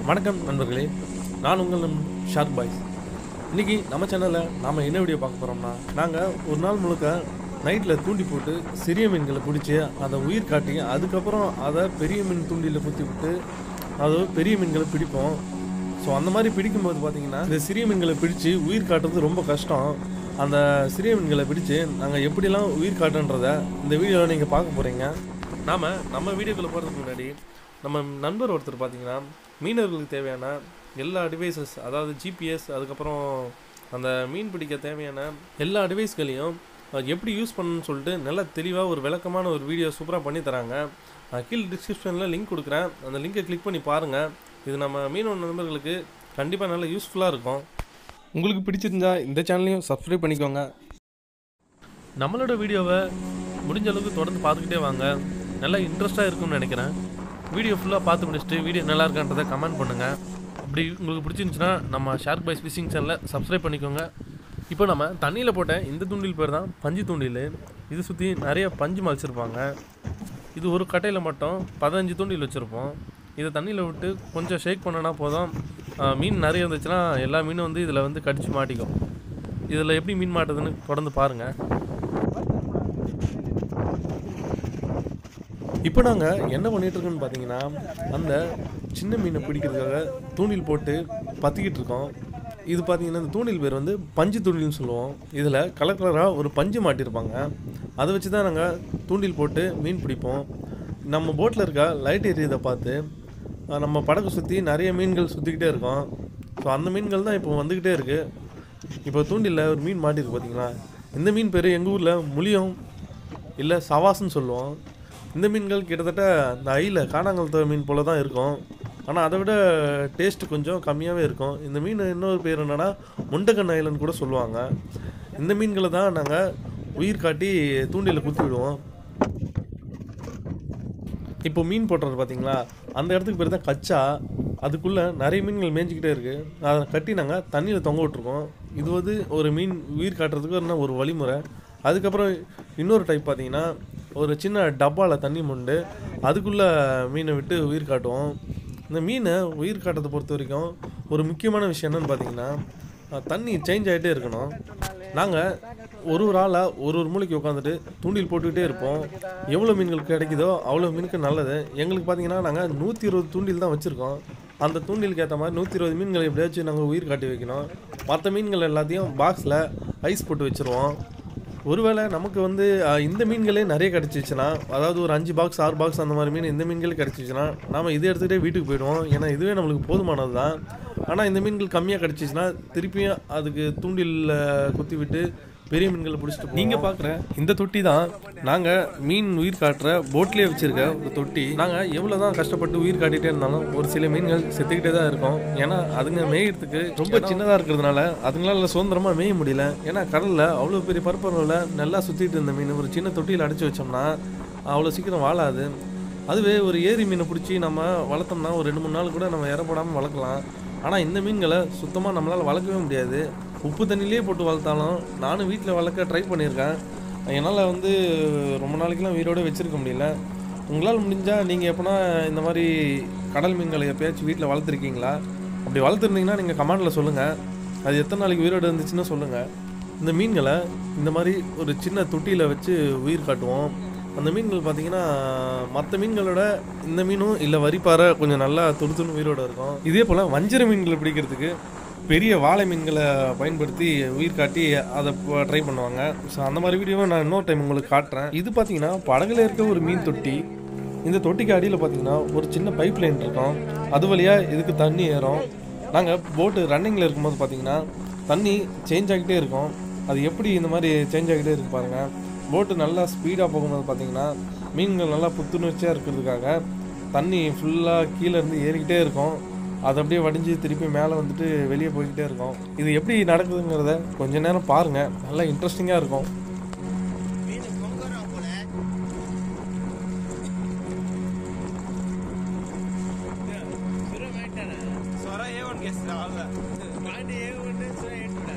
வணக்கம் நண்பர்களே நான் உங்கள் நம் ஷார்க் பாய்ஸ் இன்றைக்கி நம்ம சேனலில் நாம் என்ன வீடியோ பார்க்க போகிறோம்னா நாங்கள் ஒரு நாள் முழுக்க நைட்டில் தூண்டி போட்டு சிறிய மீன்களை பிடிச்சி அதை உயிர் காட்டி அதுக்கப்புறம் அதை பெரிய மீன் தூண்டியில் குத்தி விட்டு அதை பெரிய மீன்களை பிடிப்போம் ஸோ அந்த மாதிரி பிடிக்கும்போது பார்த்தீங்கன்னா இந்த சிறிய மீன்களை பிடிச்சி உயிர் காட்டுறது ரொம்ப கஷ்டம் அந்த சிறிய மீன்களை பிடிச்சி நாங்கள் எப்படிலாம் உயிர் காட்டுன்றதை இந்த வீடியோவில் நீங்கள் பார்க்க போகிறீங்க நாம் நம்ம வீடியோக்குள்ளே போகிறதுக்கு முன்னாடி நம்ம நண்பர் ஒருத்தர் பார்த்தீங்கன்னா மீனவர்களுக்கு தேவையான எல்லா டிவைசஸ் அதாவது ஜிபிஎஸ் அதுக்கப்புறம் அந்த மீன் பிடிக்க தேவையான எல்லா டிவைஸ்களையும் அஹ், எப்படி யூஸ் பண்ணணும்னு சொல்லிட்டு நல்லா தெளிவாக ஒரு விளக்கமான ஒரு வீடியோ சூப்பராக பண்ணி தராங்க நான் கீழே டிஸ்கிரிப்ஷனில் லிங்க் கொடுக்குறேன் அந்த லிங்கை கிளிக் பண்ணி பாருங்கள் இது நம்ம மீனவ நண்பர்களுக்கு கண்டிப்பாக நல்ல யூஸ்ஃபுல்லாக இருக்கும் உங்களுக்கு பிடிச்சிருந்தா இந்த சேனலையும் சப்ஸ்கிரைப் பண்ணிக்கோங்க நம்மளோட வீடியோவை முடிஞ்ச அளவுக்கு தொடர்ந்து பார்த்துக்கிட்டே வாங்க நல்லா இன்ட்ரெஸ்ட்டாக இருக்கும்னு நினைக்கிறேன் வீடியோ ஃபுல்லாக பார்த்து முடிச்சுட்டு வீடியோ நல்லா இருக்கான்றதை கமெண்ட் பண்ணுங்கள் அப்படி உங்களுக்கு பிடிச்சிருந்துச்சுன்னா நம்ம ஷார்க் பாய்ஸ் ஃபிஷிங் சேனலை சப்ஸ்கிரைப் பண்ணிக்கோங்க இப்போ நம்ம தண்ணியில் போட்ட இந்த தூண்டில் பேர் தான் பஞ்சு தூண்டில் இது சுற்றி நிறைய பஞ்சு மலைச்சிருப்பாங்க இது ஒரு கட்டையில் மட்டும் பதினஞ்சு தூண்டில் வச்சுருப்போம் இதை தண்ணியில் விட்டு கொஞ்சம் ஷேக் பண்ணனா போதும் ஆ, மீன் நிறைய இருந்துச்சுன்னா எல்லா மீனும் வந்து இதில் வந்து கடிச்சு மாட்டிக்கும் இதில் எப்படி மீன் மாட்டுதுன்னு தொடர்ந்து பாருங்கள் இப்போ நாங்கள் என்ன பண்ணிட்டு இருக்கோம்னு பார்த்தீங்கன்னா அந்த சின்ன மீனை பிடிக்கிறதுக்காக தூண்டில் போட்டு பற்றிக்கிட்டு இருக்கோம் இது பார்த்தீங்கன்னா இந்த தூண்டில் பேர் வந்து பஞ்சு தூண்டில்னு சொல்லுவோம் இதில் கலர் கலராக ஒரு பஞ்சு மாட்டியிருப்பாங்க அதை வச்சு தான் நாங்கள் தூண்டில் போட்டு மீன் பிடிப்போம் நம்ம போட்டில் இருக்க லைட் எரியதை பார்த்து அஹ், நம்ம படகு சுற்றி நிறைய மீன்கள் சுற்றிக்கிட்டே இருக்கோம் ஸோ அந்த மீன்கள் தான் இப்போ வந்துக்கிட்டே இருக்குது இப்போ தூண்டில்ல ஒரு மீன் மாட்டிருக்கு பார்த்தீங்களா இந்த மீன் பேர் எங்கள் ஊரில் முளியம் இல்லை சவாஸ்ன்னு சொல்லுவோம் இந்த மீன்கள் கிட்டத்தட்ட இந்த ஐயில் காணாங்கழுத்த மீன் போல தான் இருக்கும் ஆனால் அதை விட டேஸ்ட் கொஞ்சம் கம்மியாகவே இருக்கும் இந்த மீன் இன்னொரு பேர் என்னென்னா முண்டக்கன் ஐலன்னு கூட சொல்லுவாங்க இந்த மீன்களை தான் நாங்கள் உயிர் காட்டி தூண்டில குத்தி விடுவோம் இப்போ மீன் போட்டுறது பார்த்தீங்களா அந்த இடத்துக்கு பேர் தான் கச்சா அதுக்குள்ளே நிறைய மீன்கள் மேய்ஞ்சிக்கிட்டே இருக்குது அதை கட்டி நாங்கள் தண்ணியில் தொங்க விட்ருக்கோம் இது வந்து ஒரு மீன் உயிர் காட்டுறதுக்கு என்ன ஒரு வழிமுறை அதுக்கப்புறம் இன்னொரு டைப் பார்த்தீங்கன்னா ஒரு சின்ன டப்பாவில் தண்ணி மொண்டு அதுக்குள்ளே மீனை விட்டு உயிர் காட்டுவோம் இந்த மீனை உயிர் காட்டுறதை பொறுத்த வரைக்கும் ஒரு முக்கியமான விஷயம் என்னன்னு பார்த்தீங்கன்னா அஹ், தண்ணி சேஞ்ச் ஆகிட்டே இருக்கணும் நாங்கள் ஒரு ஒரு ஆளாக ஒரு ஒரு மூளைக்கு உட்காந்துட்டு தூண்டில் போட்டுக்கிட்டே இருப்போம் எவ்வளோ மீன்கள் கிடைக்குதோ அவ்வளோ மீனுக்கு நல்லது எங்களுக்கு பார்த்தீங்கன்னா நாங்கள் நூற்றி இருபது தூண்டில் தான் வச்சுருக்கோம் அந்த தூண்டிலுக்கு ஏற்ற மாதிரி நூற்றி இருபது மீன்களை எப்படியாச்சும் நாங்கள் உயிர் காட்டி வைக்கணும் மற்ற மீன்கள் எல்லாத்தையும் பாக்ஸில் ஐஸ் போட்டு வச்சுருவோம் ஒருவேளை நமக்கு வந்து அஹ், இந்த மீன்களே நிறைய கிடச்சிச்சுன்னா அதாவது ஒரு அஞ்சு பாக்ஸ் ஆறு பாக்ஸ் அந்த மாதிரி மீன் இந்த மீன்களே கிடச்சிச்சுன்னா நாம இதை எடுத்துகிட்டே வீட்டுக்கு போயிடுவோம் ஏன்னா இதுவே நம்மளுக்கு போதுமானது தான் ஆனால் இந்த மீன்கள் கம்மியாக கிடச்சிச்சுன்னா திருப்பியும் அதுக்கு தூண்டில் குத்தி விட்டு பெரிய மீன்களை பிடிச்சிட்டு நீங்கள் பார்க்குற இந்த தொட்டி தான் நாங்கள் மீன் உயிர் காட்டுற போட்லேயே வச்சுருக்க ஒரு தொட்டி நாங்கள் எவ்வளோ தான் கஷ்டப்பட்டு உயிர் காட்டிகிட்டே இருந்தாலும் ஒரு சில மீன்கள் செத்துக்கிட்டே தான் இருக்கும் ஏன்னா அதுங்க மேயறதுக்கு ரொம்ப சின்னதாக இருக்கிறதுனால அதுங்களால சுதந்திரமாக மேய முடியல ஏன்னா கடலில் அவ்வளோ பெரிய பரப்பளவில் நல்லா சுற்றிட்டு இருந்த மீன் ஒரு சின்ன தொட்டியில் அடைச்சி வச்சோம்னா அவ்வளோ சீக்கிரம் வாழாது அதுவே ஒரு ஏரி மீனை பிடிச்சி நம்ம வளர்த்தோம்னா ஒரு ரெண்டு மூணு நாள் கூட நம்ம இற போடாமல் வளர்க்கலாம் ஆனால் இந்த மீன்களை சுத்தமாக நம்மளால் வளர்க்கவே முடியாது உப்பு தண்ணியிலே போட்டு வளர்த்தாலும் நானும் வீட்டில் வளர்க்க ட்ரை பண்ணியிருக்கேன் என்னால் வந்து ரொம்ப நாளைக்கெல்லாம் உயிரோடு வச்சுருக்க முடியல உங்களால் முடிஞ்சால் நீங்கள் எப்போனா இந்த மாதிரி கடல் மீன்களை எப்பயாச்சும் வீட்டில் வளர்த்துருக்கீங்களா அப்படி வளர்த்துருந்தீங்கன்னா நீங்கள் கமெண்டில் சொல்லுங்கள் அது எத்தனை நாளைக்கு உயிரோடு இருந்துச்சுன்னு சொல்லுங்கள் இந்த மீன்களை இந்த மாதிரி ஒரு சின்ன தொட்டியில் வச்சு உயிர் காட்டுவோம் அந்த மீன்கள் பார்த்தீங்கன்னா மற்ற மீன்களோட இந்த மீனும் இல்லை வரிப்பாறை கொஞ்சம் நல்லா துருத்துன்னு உயிரோட இருக்கும் இதே போல் வஞ்சர மீன்களை பிடிக்கிறதுக்கு பெரிய வாழை மீன்களை பயன்படுத்தி உயிர் காட்டி அதை ட்ரை பண்ணுவாங்க ஸோ அந்த மாதிரி வீடியோவை நான் இன்னொரு டைம் உங்களுக்கு காட்டுறேன் இது பார்த்தீங்கன்னா படகுல இருக்க ஒரு மீன் தொட்டி இந்த தொட்டிக்கு அடியில் பார்த்தீங்கன்னா ஒரு சின்ன பைப் லைன் இருக்கும் அது வழியாக இதுக்கு தண்ணி ஏறும் நாங்கள் போட்டு ரன்னிங்கில் இருக்கும்போது பார்த்தீங்கன்னா தண்ணி சேஞ்ச் ஆகிட்டே இருக்கும் அது எப்படி இந்த மாதிரி சேஞ்ச் ஆகிட்டே இருக்கு பாருங்க போட்டு நல்லா ஸ்பீடாக போகும்போது பார்த்தீங்கன்னா மீன்கள் நல்லா புத்துணர்ச்சியாக இருக்கிறதுக்காக தண்ணி ஃபுல்லாக கீழே இருந்து ஏறிக்கிட்டே இருக்கும் அது அப்படியே வடிஞ்சு திருப்பி மேலே வந்துட்டு வெளியே போய்கிட்டே இருக்கும் இது எப்படி நடக்குதுங்கிறத கொஞ்ச நேரம் பாருங்கள் நல்லா இன்ட்ரெஸ்டிங்காக இருக்கும் ಸ್ವರ ಏ ಒಂದು ಗೆಸ್ ಅಲ್ಲ ಪಾಂಡಿ ಏ ಒಂದು ಸ್ವರ ಏಟುಡ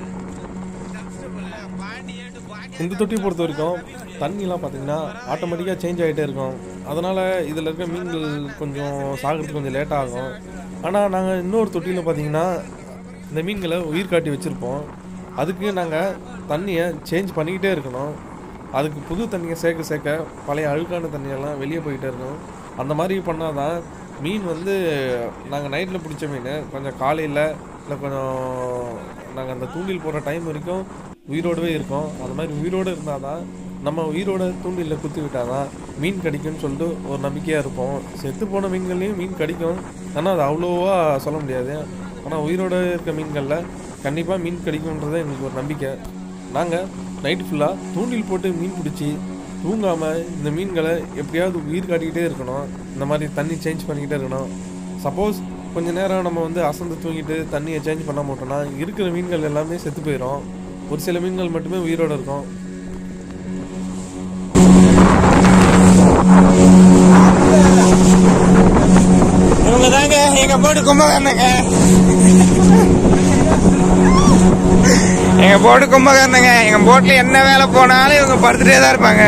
ಪಾಂಡಿ ಏಟು ಬಾಕಿ இந்த தொட்டி பொறுத்த வரைக்கும் தண்ணிலாம் பார்த்தீங்கன்னா ஆட்டோமேட்டிக்காக சேஞ்ச் ஆகிட்டே இருக்கும் அதனால் இதில் இருக்க மீன்கள் கொஞ்சம் சாகிறதுக்கு கொஞ்சம் லேட் ஆகும் ஆனால் நாங்கள் இன்னொரு தொட்டியில் பார்த்தீங்கன்னா இந்த மீன்களை உயிர் காட்டி வச்சுருப்போம் அதுக்கு நாங்கள் தண்ணியை சேஞ்ச் பண்ணிக்கிட்டே இருக்கணும் அதுக்கு புது தண்ணியை சேர்க்க சேர்க்க பழைய அழுக்கான தண்ணியெல்லாம் வெளியே போயிட்டே இருக்கும் அந்த மாதிரி பண்ணால் தான் மீன் வந்து நாங்கள் நைட்டில் பிடிச்ச மீன் கொஞ்சம் காலையில் இல்லை கொஞ்சம் நாங்கள் அந்த தூண்டில் போடுற டைம் வரைக்கும் உயிரோடவே இருக்கோம் அந்த மாதிரி உயிரோடு இருந்தால் தான் நம்ம உயிரோட தூண்டிலில் குத்தி விட்டால் தான் மீன் கிடைக்கும்னு சொல்லிட்டு ஒரு நம்பிக்கையாக இருப்போம் செத்து போன மீன்கள்லையும் மீன் கிடைக்கும் ஆனால் அது அவ்வளோவா சொல்ல முடியாது ஆனால் உயிரோட இருக்க மீன்களில் கண்டிப்பாக மீன் கிடைக்கும்ன்றது எங்களுக்கு ஒரு நம்பிக்கை நாங்கள் நைட்டு ஃபுல்லாக தூண்டில் போட்டு மீன் பிடிச்சி தூங்காமல் இந்த மீன்களை எப்படியாவது உயிர் காட்டிக்கிட்டே இருக்கணும் இந்த மாதிரி தண்ணி சேஞ்ச் பண்ணிக்கிட்டே இருக்கணும் சப்போஸ் கொஞ்ச நேரம் நம்ம வந்து அசந்து தூங்கிட்டு தண்ணியை சேஞ்ச் பண்ண மாட்டோம்னா இருக்கிற மீன்கள் எல்லாமே செத்து போயிடும் ஒரு சில மீன்கள் மட்டுமே உயிரோடு இருக்கும் இவங்க தாங்க எங்க போட்டு கும்பகர்ணங்க எங்க போட்டு கும்பகர்ணங்க எங்க போட்ல என்ன வேலை போனாலும் இவங்க படுத்துட்டே தான் இருப்பாங்க